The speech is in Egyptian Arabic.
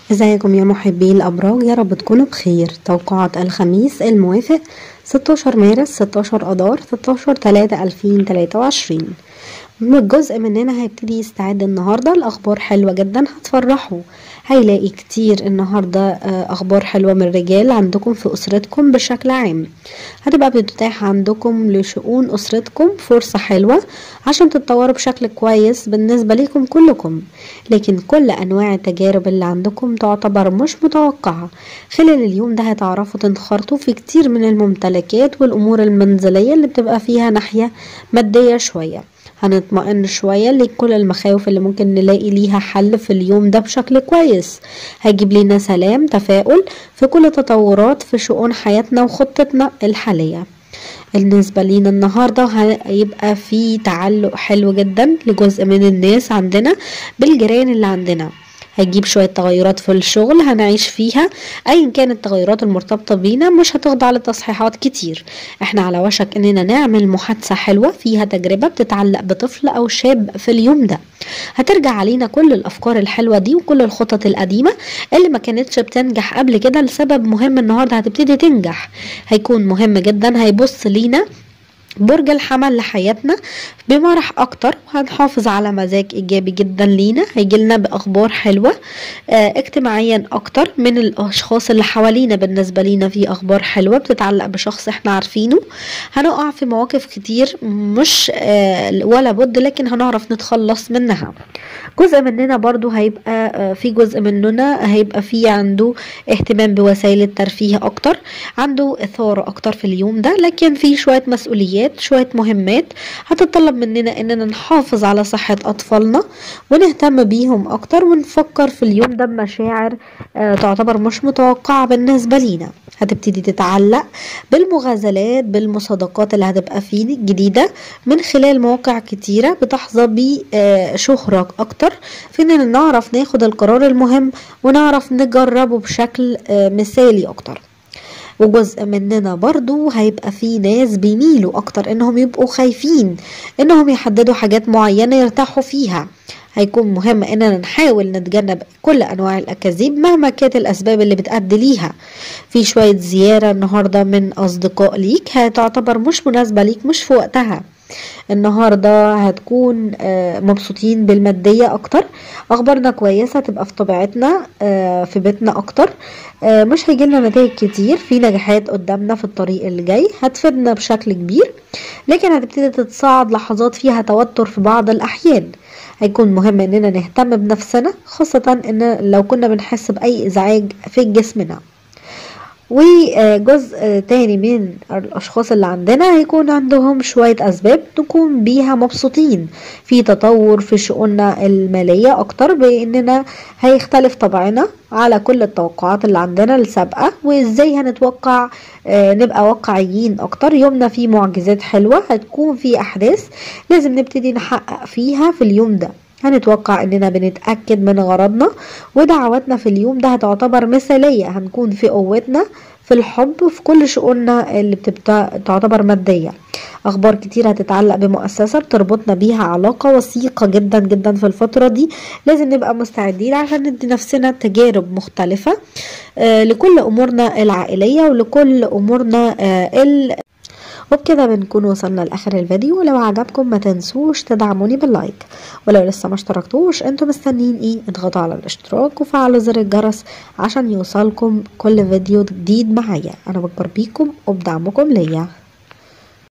ازيكم يا محبي الأبراج يا رب تكونوا بخير توقعات الخميس الموافق 16 مارس 16 أذار 16 3 2023 جزء مننا هيبتدي يستعد النهاردة الأخبار حلوة جدا هتفرحوا هيلاقي كتير النهاردة آه، أخبار حلوة من الرجال عندكم في أسرتكم بشكل عام هتبقى بتتاح عندكم لشؤون أسرتكم فرصة حلوة عشان تتطوروا بشكل كويس بالنسبة ليكم كلكم لكن كل أنواع التجارب اللي عندكم تعتبر مش متوقعة خلال اليوم ده هتعرفوا تنخرطوا في كتير من الممتلكات والأمور المنزلية اللي بتبقى فيها ناحية مادية شوية هنطمئن شوية لكل المخاوف اللي ممكن نلاقي ليها حل في اليوم ده بشكل كويس هيجيب لنا سلام تفاؤل في كل تطورات في شؤون حياتنا وخطتنا الحالية بالنسبة لينا النهاردة هيبقى في تعلق حلو جدا لجزء من الناس عندنا بالجيران اللي عندنا هيجيب شوية تغيرات في الشغل هنعيش فيها ايا كانت التغيرات المرتبطة بينا مش هتخضع لتصحيحات كتير احنا على وشك اننا نعمل محادثة حلوة فيها تجربة بتتعلق بطفل او شاب في اليوم ده هترجع علينا كل الافكار الحلوة دي وكل الخطط القديمة اللي ما كانتش بتنجح قبل كده لسبب مهم النهاردة هتبتدي تنجح هيكون مهم جدا هيبص لينا برج الحمل لحياتنا بمرح اكتر وهنحافظ على مزاج ايجابي جدا لينا هيجيلنا باخبار حلوة اه اجتماعيا اكتر من الاشخاص اللي حوالينا بالنسبة لينا في اخبار حلوة بتتعلق بشخص احنا عارفينه هنقع في مواقف كتير مش اه ولا بد لكن هنعرف نتخلص منها جزء مننا برضو هيبقى اه في جزء مننا هيبقى في عنده اهتمام بوسائل الترفيه اكتر عنده اثارة اكتر في اليوم ده لكن في شوية مسؤوليات شوية مهمات هتتطلب مننا اننا نحافظ على صحة اطفالنا ونهتم بيهم اكتر ونفكر في اليوم ده بمشاعر آه تعتبر مش متوقعة بالنسبة لينا هتبتدي تتعلق بالمغازلات بالمصادقات اللي هتبقى فيه جديدة من خلال مواقع كتيرة بتحظى بشهرة اكتر في اننا نعرف ناخد القرار المهم ونعرف نجربه بشكل آه مثالي اكتر وجزء مننا برضو هيبقى في ناس بيميلوا اكتر انهم يبقوا خايفين انهم يحددوا حاجات معينة يرتاحوا فيها هيكون مهم اننا نحاول نتجنب كل انواع الاكاذيب مهما كانت الاسباب اللي بتأدي ليها في شوية زيارة النهاردة من اصدقاء ليك هتعتبر مش مناسبة ليك مش في وقتها النهاردة هتكون مبسوطين بالمادية اكتر اخبارنا كويسة تبقى في طبيعتنا في بيتنا اكتر مش هيجيلنا نتائج كتير في نجاحات قدامنا في الطريق اللي جاي هتفيدنا بشكل كبير لكن هتبتدي تتصاعد لحظات فيها توتر في بعض الاحيان هيكون مهم اننا نهتم بنفسنا خاصة ان لو كنا بنحس باي ازعاج في جسمنا وجزء تاني من الاشخاص اللي عندنا هيكون عندهم شوية اسباب نكون بيها مبسوطين في تطور في شؤوننا المالية اكتر باننا هيختلف طبعنا على كل التوقعات اللي عندنا السابقة وازاي هنتوقع نبقى واقعيين اكتر يومنا فيه معجزات حلوة هتكون في احداث لازم نبتدي نحقق فيها في اليوم ده هنتوقع اننا بنتأكد من غرضنا ودعواتنا في اليوم ده هتعتبر مثالية هنكون في قوتنا في الحب وفي كل شؤوننا اللي بتبقى تعتبر مادية اخبار كتير هتتعلق بمؤسسة بتربطنا بيها علاقة وثيقة جدا جدا في الفترة دي لازم نبقى مستعدين عشان ندي نفسنا تجارب مختلفة آه لكل امورنا العائلية ولكل امورنا آه ال وبكده بنكون وصلنا لاخر الفيديو ولو عجبكم ما تنسوش تدعموني باللايك ولو لسه ما اشتركتوش انتوا مستنيين ايه اضغطوا على الاشتراك وفعلوا زر الجرس عشان يوصلكم كل فيديو جديد معايا انا بكبر بيكم وبدعمكم ليا